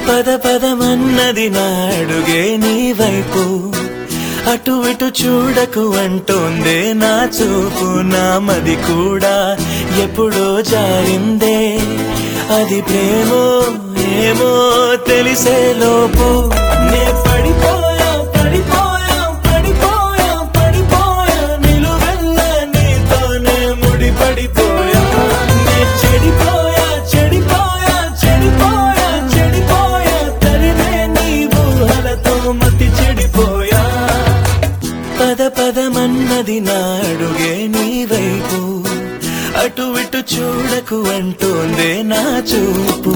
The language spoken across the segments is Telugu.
పద పదమన్నది నాడుగే నీ వైపు అటు ఇటు చూడకు అంటోందే నా చూపు నా మది కూడా ఎప్పుడో జారిందే అది ప్రేమో ఏమో తెలిసే లోపు నే పడిపోయా పడిపోయా పడిపోయా పడిపోయా నిలువెల్ల నీతోనే ముడి పడిపోయా నే చెడిపోయా చెడిపోయా చెడిపోయా చెడిపోయా తరిమే నీ ఊహలతో మతి చెడిపోయా పద పదమన్నది నాడుగే నీ వైపు అటు ఇటు చూడకు అంటోందే నా చూపు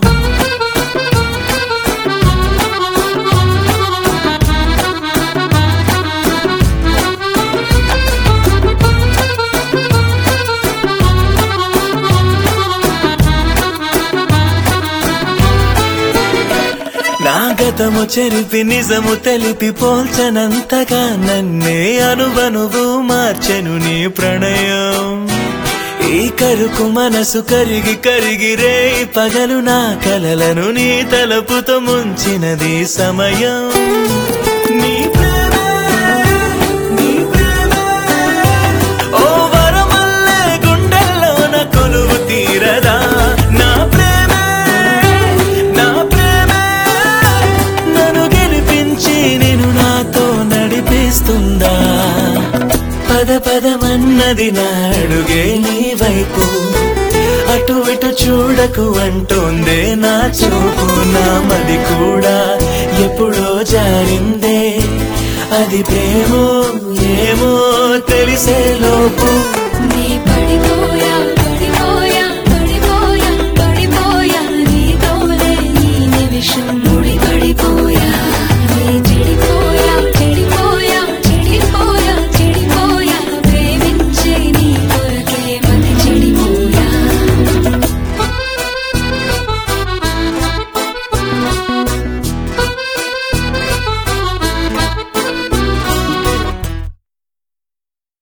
నా గతము చెరిపి నిజము తెలిపి పోల్చనంతగా నన్నే అనువనువు మార్చెను నీ ప్రణయం ఈ కరుకు మనసు కరిగి కరిగి రే పగలు నా కలలను నీ తలపుతో ముంచినది సమయం నీ ప్రేమే, నీ ప్రేమే, ఓ వరమల్లే గుండెల్లోన కొలువు తీరదా నా ప్రేమే నా ప్రేమే నన్ను గెలిపించి నేను నాతో నడిపిస్తుందా పద పదమన్నది నాడుగే నీ వైపు అటు ఇటు చూడకు అంటోందే నా చూపు నా మది కూడా ఎప్పుడో జారిందే అది ప్రేమో ఏమో తెలిసే లోపు